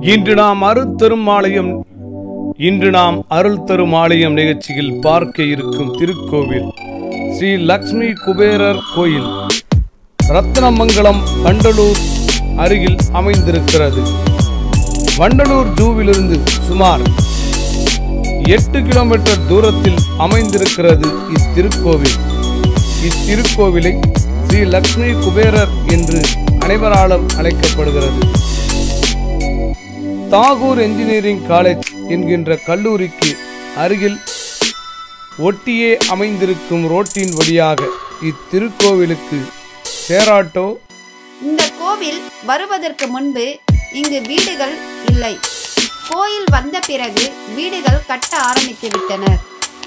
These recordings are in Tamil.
இன்று நாம் அருள் தரும் ஆலயம் இன்று நாம் அருள் தரும் ஆலயம் நிகழ்ச்சியில் பார்க்க இருக்கும் திருக்கோவில் ஸ்ரீ லக்ஷ்மி குபேரர் கோயில் ரத்னமங்கலம் வண்டலூர் அருகில் அமைந்திருக்கிறது வண்டலூர் ஜூவிலிருந்து சுமார் எட்டு கிலோமீட்டர் தூரத்தில் அமைந்திருக்கிறது இத்திருக்கோவில் இத்திருக்கோவிலை ஸ்ரீ லக்ஷ்மி குபேரர் என்று அனைவராலும் அழைக்கப்படுகிறது தாகூர் என்ஜினியரிங் காலேஜ் என்கின்ற கல்லூரிக்கு அருகில் ஒட்டியே அமைந்திருக்கும் ரோட்டின் வழியாக இத்திருக்கோவிலுக்கு சேராட்டோ இந்த கோவில் வருவதற்கு முன்பு இங்கு வீடுகள் இல்லை கோயில் வந்த பிறகு வீடுகள் கட்ட ஆரம்பித்து விட்டனர்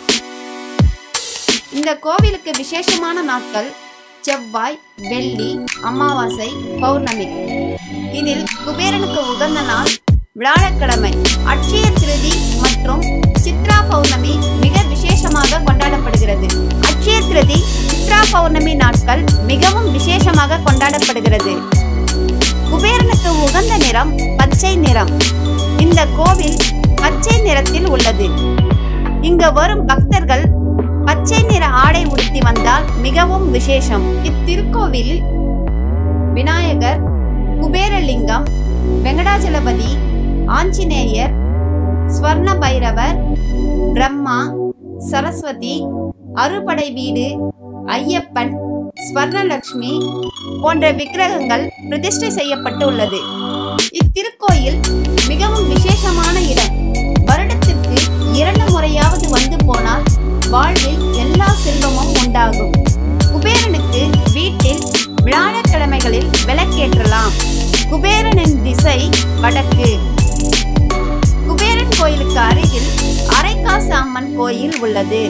இந்த கோவிலுக்கு விசேஷமான நாட்கள் செவ்வாய் வெள்ளி அமாவாசை பௌர்ணமி இதில் குபேரனுக்கு உகந்த நாள் வியாழக்கிழமை அட்சய திருதி மற்றும் சித்ரா பௌர்ணமி மிக விசேஷமாக கொண்டாடப்படுகிறது அட்சய திருதி சித்ரா பௌர்ணமி நாட்கள் மிகவும் விசேஷமாக கொண்டாடப்படுகிறது குபேரனுக்கு உகந்த நிறம் பச்சை நிறம் இந்த கோவில் பச்சை நிறத்தில் உள்ளது இங்கு வரும் பக்தர்கள் பச்சை நிற ஆடை உடுத்தி வந்தால் மிகவும் விசேஷம் இத்திருக்கோவிலில் விநாயகர் குபேரலிங்கம் வெங்கடாஜலபதி ஆஞ்சநேயர் ஸ்வர்ண பைரவர் பிரம்மா சரஸ்வதி அறுபடை வீடு ஐயப்பன் ஸ்வர்ணலட்சுமி போன்ற விக்கிரகங்கள் பிரதிஷ்டை செய்யப்பட்டு உள்ளது இத்திருக்கோயில் மிகவும் விசேஷமான இடம் வருடத்திற்கு இரண்டு முறையாவது வந்து போனால் வாழ்வில் எல்லா செல்வமும் உண்டாகும் குபேரனுக்கு வீட்டில் வியாழக்கிழமைகளில் விளக்கேற்றலாம் குபேரனின் திசை வடக்கு குபேரன் கோயிலுக்கு அருகில் அரைக்காசு அம்மன் கோயில் உள்ளது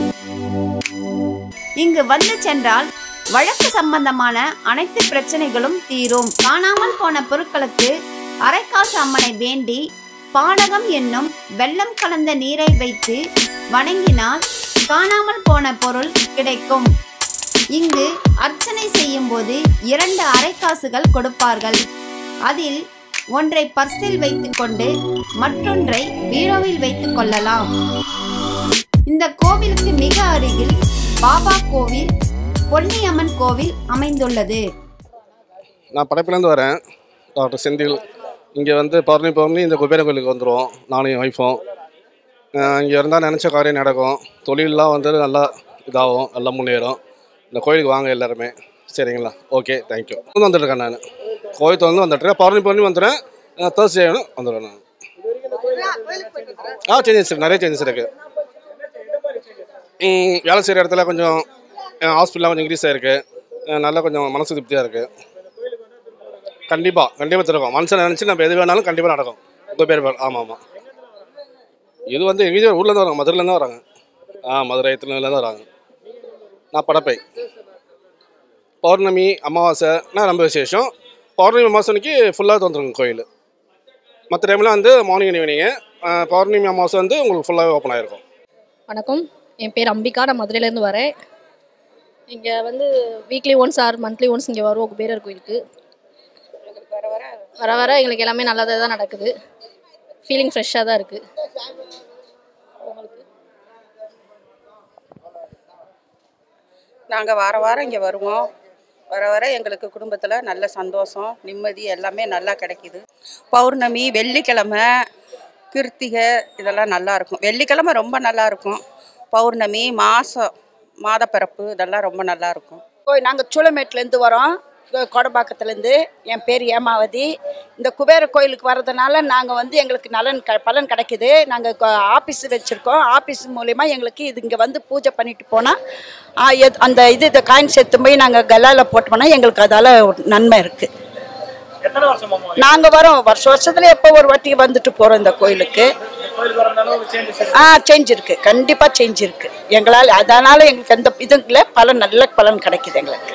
இங்கு வந்து சென்றால் வழக்கு சம்பந்தமான அனைத்து பிரச்சனைகளும் தீரும் காணாமல் போன பொருட்களுக்கு அரைக்காசு அம்மனை வேண்டி பானகம் என்னும் வெள்ளம் கலந்த நீரை வைத்து வணங்கினால் காணாமல் போன பொருள் கிடைக்கும் இங்கு அர்ச்சனை செய்யும் போது இரண்டு அரைக்காசுகள் கொடுப்பார்கள் அதில் ஒன்றை பர்சில் வைத்துக்கொண்டு மற்றொன்றை பீரோவில் வைத்துக் கொள்ளலாம் இந்த கோவிலுக்கு மிக அருகில் பாபா கோவில் பொன்னியம்மன் கோவில் அமைந்துள்ளது நான் படைப்புலேருந்து வரேன் டாக்டர் செந்தில் இங்கே வந்து பௌர்ணமி பௌர்ணமி இந்த குபேர கோயிலுக்கு வந்துடுவோம் நானும் என் ஒய்ஃபும் இங்கே இருந்தால் நினச்ச காரியம் நடக்கும் தொழிலெலாம் வந்து நல்லா இதாகும் நல்லா முன்னேறும் இந்த கோயிலுக்கு வாங்க எல்லாருமே சரிங்களா ஓகே தேங்க்யூ வந்துட்டுருக்கேன் நான் கோயில் திறந்து வந்துட்டுருக்கேன் பௌர்ணமி பௌர்ணமி வந்துடுறேன் தேர்ஸ்டே வந்துடுவேன் நான் ஆ சேஞ்சஸ் இருக்கு நிறைய சேஞ்சஸ் இருக்குது வேலை செய்கிற இடத்துல கொஞ்சம் ஹாஸ்பிட்டலாம் கொஞ்சம் இன்க்ரீஸ் ஆகிருக்கு நல்லா கொஞ்சம் மனசு திருப்தியாக இருக்குது கண்டிப்பாக கண்டிப்பாக திறக்கும் மனுஷன் நினச்சி நம்ம எது வேணாலும் கண்டிப்பாக நடக்கும் உங்கள் பேர் ஆமாம் ஆமாம் இது வந்து எங்கேயும் ஊர்லேருந்து வராங்க மதுரையிலேருந்து வராங்க ஆ மதுரை திருநெல்வேலியிலேருந்து வராங்க நான் படப்பை பௌர்ணமி அமாவாசைனா ரொம்ப விசேஷம் பௌர்ணமி அமாவாசை அன்னைக்கு ஃபுல்லாக திறந்துருங்க கோயில் மற்ற டைமில் வந்து மார்னிங் ஈவினிங்கு பௌர்ணமி அமாவாசை வந்து உங்களுக்கு ஃபுல்லாகவே ஓப்பன் ஆகிருக்கும் வணக்கம் என் பேர் அம்பிகா நான் மதுரையிலேருந்து வரேன் இங்கே வந்து weekly once or monthly once இங்கே வருவோம் குபேரர் கோயிலுக்கு வர வர எங்களுக்கு எல்லாமே நல்லதாக தான் நடக்குது ஃபீலிங் ஃப்ரெஷ்ஷாக தான் இருக்குது நாங்கள் வார வாரம் இங்கே வருவோம் வர வர எங்களுக்கு குடும்பத்தில் நல்ல சந்தோஷம் நிம்மதி எல்லாமே நல்லா கிடைக்குது பௌர்ணமி வெள்ளிக்கிழமை கிருத்திகை இதெல்லாம் நல்லா இருக்கும் வெள்ளிக்கிழமை ரொம்ப நல்லா இருக்கும் பௌர்ணமி மாதம் மாதப்பிறப்பு இதெல்லாம் ரொம்ப நல்லா இருக்கும் கோயில் நாங்கள் சூளமேட்லேருந்து வரோம் கொ- கொடம்பாக்கத்துலேருந்து என் பேர் ஏமாவதி இந்த குபேர கோயிலுக்கு வர்றதுனால நாங்கள் வந்து எங்களுக்கு நலன் க பலன் கிடைக்குது நாங்கள் ஆஃபீஸ் வச்சுருக்கோம் ஆஃபீஸ் மூலிமா எங்களுக்கு இது இங்கே வந்து பூஜை பண்ணிட்டு போனால் அந்த இது இந்த காயின் சேர்த்து போய் நாங்கள் கல்லால் போட்டு போனால் எங்களுக்கு அதால் நன்மை இருக்குது நாங்கள் வரோம் வருஷ வருஷத்துல எப்போ ஒரு வாட்டி வந்துட்டு போகிறோம் இந்த கோயிலுக்கு ஆ சேஞ்ச் இருக்கு கண்டிப்பாக சேஞ்ச் இருக்கு எங்களால் அதனால எங்களுக்கு எந்த இதுல பலன் நல்ல பலன் கிடைக்குது எங்களுக்கு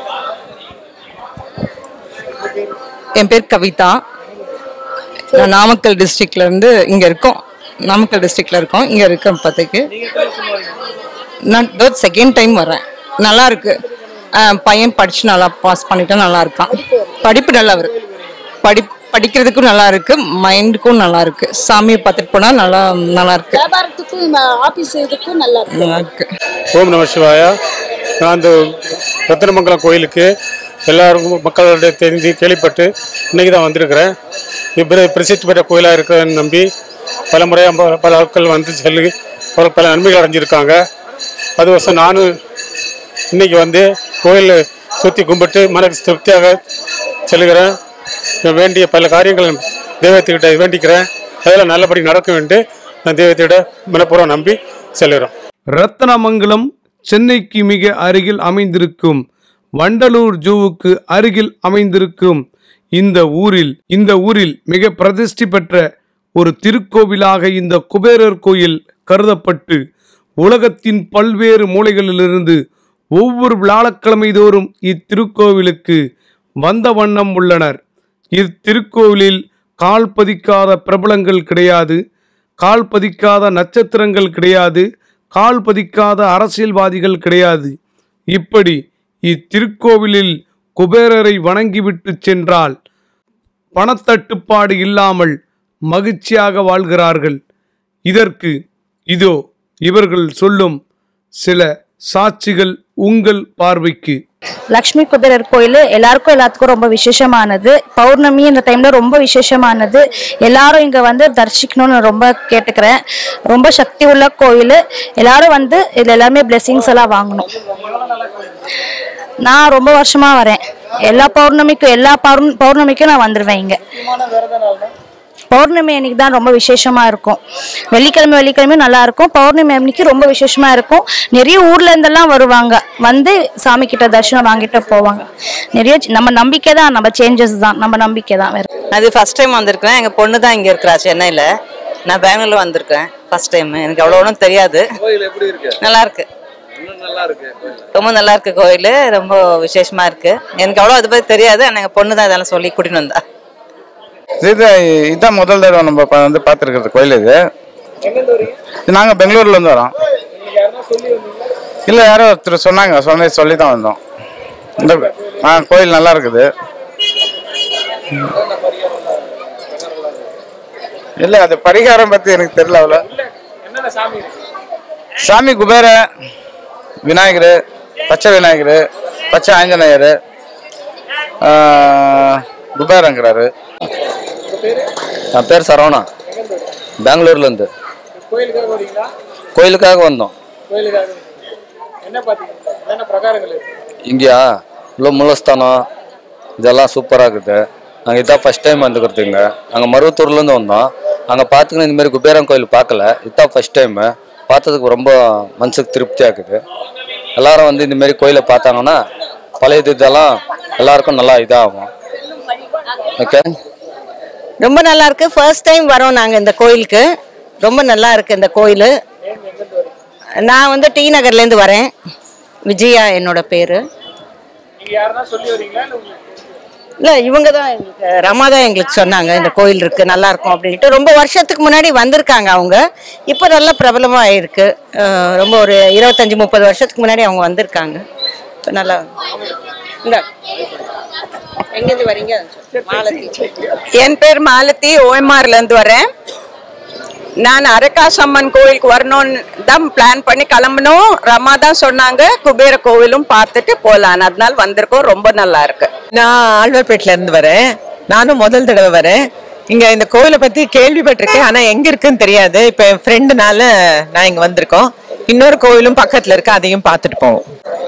என் பேர் கவிதா நான் நாமக்கல் டிஸ்ட்ரிக்ட்ல இருந்து இங்க இருக்கோம் நாமக்கல் டிஸ்ட்ரிக்ட்ல இருக்கோம் இங்க இருக்கோம் இப்போதைக்கு நான் செகண்ட் டைம் வரேன் நல்லா இருக்கு அஹ் பையன் படிச்சு நல்லா பாஸ் பண்ணிட்டா நல்லா இருக்கான் படிப்பு நல்லா இருக்கு படி படிக்கிறதுக்கும் நல்லா இருக்கு மைண்டுக்கும் நல்லா இருக்கு சாமியை பார்த்துட்டு போனா நல்லா நல்லா இருக்கு வியாபாரத்துக்கும் ஆபீஸ் இதுக்கும் நல்லா இருக்கு நல்லா இருக்கு ஓம் நம சிவாயா நான் இந்த ரத்தினமங்கலம் கோயிலுக்கு எல்லாருக்கும் மக்களோட தெரிஞ்சு கேள்விப்பட்டு இன்னைக்கு தான் வந்திருக்கிறேன் இது பிர- பிரசித்தி பெற்ற கோயிலாக இருக்கிறன்னு நம்பி பல முறையாக பல- பல ஆட்கள் வந்து செல்லு பல பல நன்மைகள் அடைஞ்சிருக்காங்க அது வருஷம் நானும் இன்னைக்கு வந்து கோயில் சுற்றி கும்பிட்டு மன திருப்தியாக செல்கிறேன் நான் வேண்டிய பல காரியங்கள் தெய்வத்துக்கிட்ட வேண்டிக்கிறேன் அதெல்லாம் நல்லபடி நடக்க வேண்டி நான் தெய்வத்திட மனப்பூர்வம் நம்பி செல்கிறோம் ரத்னமங்கலம் சென்னைக்கு மிக அருகில் அமைந்திருக்கும் வண்டலூர் ஜூவுக்கு அருகில் அமைந்திருக்கும் இந்த ஊரில் இந்த ஊரில் மிக பிரதிஷ்டி பெற்ற ஒரு திருக்கோவிலாக இந்த குபேரர் கோயில் கருதப்பட்டு உலகத்தின் பல்வேறு மூலைகளிலிருந்து ஒவ்வொரு வியாழக்கிழமை தோறும் இத்திருக்கோவிலுக்கு வந்த வண்ணம் உள்ளனர் இத்திருக்கோவிலில் கால் பதிக்காத பிரபலங்கள் கிடையாது கால் பதிக்காத நட்சத்திரங்கள் கிடையாது கால் பதிக்காத அரசியல்வாதிகள் கிடையாது இப்படி இத்திருக்கோவிலில் குபேரரை வணங்கிவிட்டு சென்றால் பணத்தட்டுப்பாடு இல்லாமல் மகிழ்ச்சியாக வாழ்கிறார்கள் இதற்கு இதோ இவர்கள் சொல்லும் சில சாட்சிகள் உங்கள் பார்வைக்கு லக்ஷ்மி குபேரர் கோயில் எல்லாருக்கும் எல்லாத்துக்கும் ரொம்ப விசேஷமானது பௌர்ணமி இந்த டைம்ல ரொம்ப விசேஷமானது எல்லாரும் இங்க வந்து தரிசிக்கணும்னு நான் ரொம்ப கேட்டுக்கிறேன் ரொம்ப சக்தி உள்ள கோயில் எல்லாரும் வந்து இதுல எல்லாமே பிளெஸிங்ஸ் எல்லாம் வாங்கணும் நான் ரொம்ப வருஷமா வரேன் எல்லா பௌர்ணமிக்கும் எல்லா பௌர்ண- பௌர்ணமிக்கும் நான் வந்துடுவேன் இங்க பௌர்ணமி அன்னைக்கு தான் ரொம்ப விசேஷமா இருக்கும் வெள்ளிக்கிழமை வெள்ளிக்கிழமையும் நல்லா இருக்கும் பௌர்ணமி அன்னைக்கு ரொம்ப விசேஷமா இருக்கும் நிறைய ஊர்ல இருந்தெல்லாம் வருவாங்க வந்து சாமி கிட்ட தரிசனம் வாங்கிட்டு போவாங்க நிறைய சி- நம்ம நம்பிக்கை தான் நம்ம சேஞ்சஸ் தான் நம்ம நம்பிக்கை தான் வேற அது ஃபர்ஸ்ட் டைம் வந்திருக்கிறேன் எங்கள் பொண்ணு தான் இங்கே இருக்கிறா சென்னையில் நான் பெங்களூர்ல வந்திருக்கேன் ஃபர்ஸ்ட் டைம் எனக்கு அவ்வளோ ஒன்றும் தெரியாது கோயில் எப்படி இருக்கு நல்லா இருக்கு இன்னும் நல்லா இருக்கு ரொம்ப நல்லா இருக்கு கோயில் ரொம்ப விசேஷமா இருக்கு எனக்கு அவ்வளோ அதை பற்றி தெரியாது ஆனால் எங்கள் பொண்ணு தான் இதெல்லாம் சொல்லி கூட்டின்னு வந்தா இது இதான் முதல் தடவை நம்ம பா- வந்து பார்த்துருக்கிறது கோயில் இது இது நாங்கள் பெங்களூர்லேருந்து வரோம் இல்லை யாரோ ஒருத்தர் சொன்னாங்க சொன்ன சொல்லி தான் வந்தோம் இந்த ஆ கோயில் நல்லா இருக்குது இல்லை அது பரிகாரம் பற்றி எனக்கு தெரியல அவ்வளோ சாமி குபேர விநாயகர் பச்சை விநாயகர் பச்சை ஆஞ்சநேயர் ஆ, குபேரங்கிறாரு என் பேர் சரவணா பெங்களூர்லேருந்து கோயிலுக்காக வந்தோம் இங்கேயா இவ்வளோ மூலஸ்தானம் இதெல்லாம் சூப்பராக இருக்குது நாங்கள் இதான் ஃபஸ்ட் டைம் வந்துக்கிறதுங்க நாங்கள் மருவத்தூர்லேருந்து வந்தோம் அங்கே பார்த்துக்கின்னு இந்த மாதிரி குபேரன் கோயில் பார்க்கல இதான் ஃபஸ்ட் டைமு பார்த்ததுக்கு ரொம்ப மனசுக்கு திருப்தியாக இருக்குது எல்லாரும் வந்து இந்த மாதிரி கோயிலை பார்த்தாங்கன்னா பழைய இதெல்லாம் எல்லாருக்கும் நல்லா இதாகும் ஓகே ரொம்ப நல்லா இருக்கு ஃபர்ஸ்ட் டைம் வரோம் நாங்கள் இந்த கோயிலுக்கு ரொம்ப நல்லா இருக்கு இந்த கோயில் நான் வந்து டி நகர்லேருந்து வரேன் விஜயா என்னோட பேர் இல்லை இவங்க தான் எங்களுக்கு ரமா தான் எங்களுக்கு சொன்னாங்க இந்த கோயில் இருக்கு நல்லா இருக்கும் அப்படின்ட்டு ரொம்ப வருஷத்துக்கு முன்னாடி வந்திருக்காங்க அவங்க இப்போ நல்லா பிரபலமாக ஆயிருக்கு அஹ் ரொம்ப ஒரு இருபத்தஞ்சி முப்பது வருஷத்துக்கு முன்னாடி அவங்க வந்திருக்காங்க இப்போ நல்லா இந்த எங்கேருந்து வரீங்க மாலதி என் பேர் மாலதி ஓஎம்ஆர்ல இருந்து வரேன் நான் அரக்காசம்மன் கோயிலுக்கு வரணும்னு தான் பிளான் பண்ணி கிளம்பணும் ரமா தான் சொன்னாங்க குபேர கோவிலும் பார்த்துட்டு போகலாம் அதனால வந்திருக்கோம் ரொம்ப நல்லா இருக்கு நான் ஆழ்வார்பேட்டில இருந்து வரேன் நானும் முதல் தடவை வரேன் இங்க இந்த கோயிலை பத்தி கேள்விப்பட்டிருக்கேன் ஆனா எங்க இருக்குன்னு தெரியாது இப்ப என் ஃப்ரெண்டுனால நான் இங்க வந்திருக்கோம் இன்னொரு கோயிலும் பக்கத்துல இருக்கு அதையும் பார்த்துட்டு போவோம்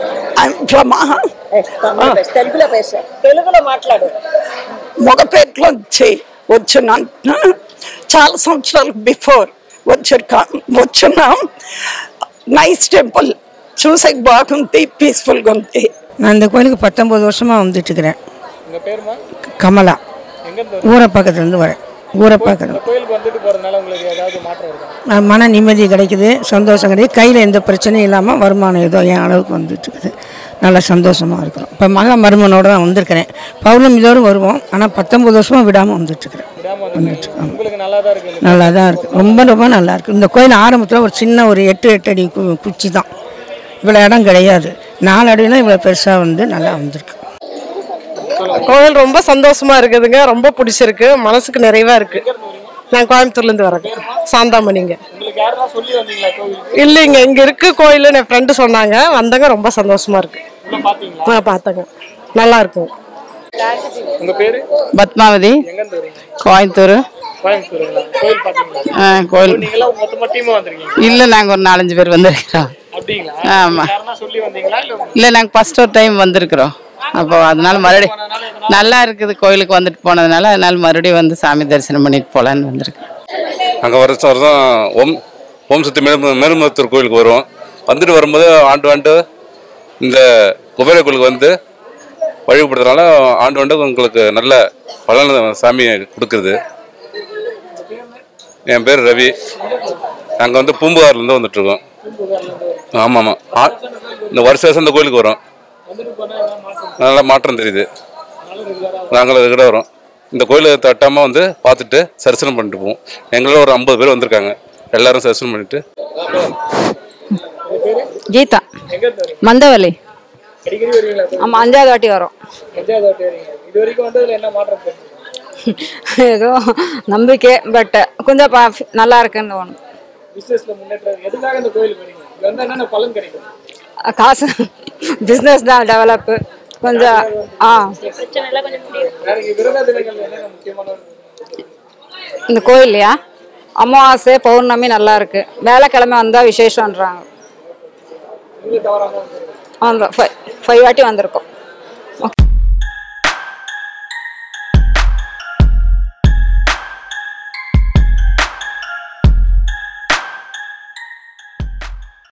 తెలుగులో పేసా తెలుగులో మాట్లాడు మగపేటలో వచ్చి వచ్చున్నాను చాలా సంవత్సరాలు బిఫోర్ వచ్చి వచ్చున్నాం నైస్ టెంపుల్ చూసే బాగుంది పీస్ఫుల్గా ఉంది நான் இந்த கோயிலுக்கு பத்தொம்பது வருஷமாக வந்துட்டு இருக்கிறேன் உங்க பேருமா கமலா எங்க இருந்து ஊரை பக்கத்துலேருந்து வரேன் ஊரை பக்கத்தில் கோயிலுக்கு வந்துட்டு போறதுனால உங்களுக்கு ஏதாவது மாற்றம் இருக்கா நான் மன நிம்மதி கிடைக்குது சந்தோஷம் கிடைக்குது கையில் எந்த பிரச்சனையும் இல்லாமல் வருமானம் ஏதோ என் அளவுக்கு வந்துட்டு இருக்குது நல்லா சந்தோஷமாக இருக்கிறோம் இப்போ மகா மருமனோட தான் வந்திருக்கிறேன் பௌர்ணமி தோறும் வருவோம் ஆனால் பத்தொம்பது வருஷமாக விடாமல் வந்துட்டுருக்கிறேன் வந்துட்டு ஆமாம். உங்களுக்கு நல்லா தான் இருக்கு நல்லா தான் இருக்குது ரொம்ப ரொம்ப நல்லா இருக்குது இந்த கோயில் ஆரம்பத்தில் ஒரு சின்ன ஒரு எட்டு எட்டு அடி கு- குச்சி தான் இவ்வளோ இடம் கிடையாது நாலு அடிலாம் இவ்வளோ பெருசாக வந்து நல்லா வந்திருக்கு கோவில் ரொம்ப சந்தோஷமா இருக்குதுங்க ரொம்ப பிடிச்சிருக்கு மனசுக்கு நிறைவா இருக்கு நான் கோயம்புத்தூர்ல இருந்து வரேன் சாந்தாமணிங்க உங்களுக்கு யாரெல்லாம் சொல்லி வந்தீங்களா கோவிலுக்கு இல்லைங்க இங்க இருக்கு கோயில் என் ஃப்ரெண்டு சொன்னாங்க வந்தங்க ரொம்ப சந்தோஷமா இருக்கு உள்ள பாத்தீங்களா நான் பார்த்தேங்க நல்லா இருக்கும் உங்க பேரு பத்மாவதி எங்க இருந்து வரீங்க கோயம்புத்தூர் கோயம்புத்தூருங்களா கோயில் பாத்தீங்களா ஆ, கோயில். நீங்க எல்லாம் மொத்தமா டீமா வந்திருக்கீங்க இல்லை நாங்கள் ஒரு நாலஞ்சு பேர் வந்திருக்கிறோம் அப்படிங்களா ஆமா. யாரெல்லாம் சொல்லி வந்தீங்களா இல்ல இல்லை நாங்கள் ஃபர்ஸ்ட் ஒரு டைம் வந்திருக்கிறோம் அப்போ அதனால மறுபடியும் நல்லா இருக்குது கோயிலுக்கு வந்துட்டு போனதுனால அதனால மறுபடியும் வந்து சாமி தரிசனம் பண்ணிட்டு போகலான்னு வந்திருக்கேன் அங்கே வருஷம் வருஷம் ஓம் ஓம் சக்தி மேரு மேருமத்தூர் கோயிலுக்கு வருவோம் வந்துட்டு வரும்போது ஆண்டு ஆண்டு இந்த குபேர கோயிலுக்கு வந்து வழிபடுறதுனால ஆண்டு ஆண்டு உங்களுக்கு நல்ல பலன் சாமி கொடுக்குறது என் பேர் ரவி நாங்கள் வந்து பூம்புகார்லேருந்து வந்துட்டுருக்கோம் ஆமாம் ஆமாம் ஆ இந்த வருஷ வருஷம் இந்த கோயிலுக்கு வரோம் நல்ல மாற்றம் தெரியுது நாங்கள் ரெகுலராக வரோம் இந்த கோயிலை தட்டாமல் வந்து பார்த்துட்டு தரிசனம் பண்ணிட்டு போவோம் எங்களோட ஒரு ஐம்பது பேர் வந்திருக்காங்க எல்லாரும் தரிசனம் பண்ணிட்டு கீதா எங்க இருந்து வரீங்க மந்தவல்லி அடிக்கடி வருவீங்களா கோயிலுக்கு? ஆமாம் அஞ்சாவது வாட்டி வரோம் அஞ்சாவது வாட்டி வரீங்க இது வரைக்கும் வந்ததுல என்ன மாற்றம் தெரியுது ஏதோ நம்பிக்கை பட் கொஞ்சம் பா- நல்லா இருக்குன்னு தோணும் பிசினஸ்ல முன்னேற்றம் எதுக்காக இந்த கோயிலுக்கு வரீங்க இங்க வந்தா என்னென்ன பலன் கிடைக்கும் காசு பிஸ்னஸ் தான் டெவலப்பு கொஞ்சம் ஆ வேற இங்க விரத தினங்கள் என்னென்ன முக்கியமான இந்த கோயில்லையா அமாவாசை பௌர்ணமி நல்லா இருக்கு வேலைக்கிழமை வந்தால் விசேஷன்றாங்க நீங்க தவறாம வந்து அந்த ஃபைவ் வாட்டி வந்திருக்கோம்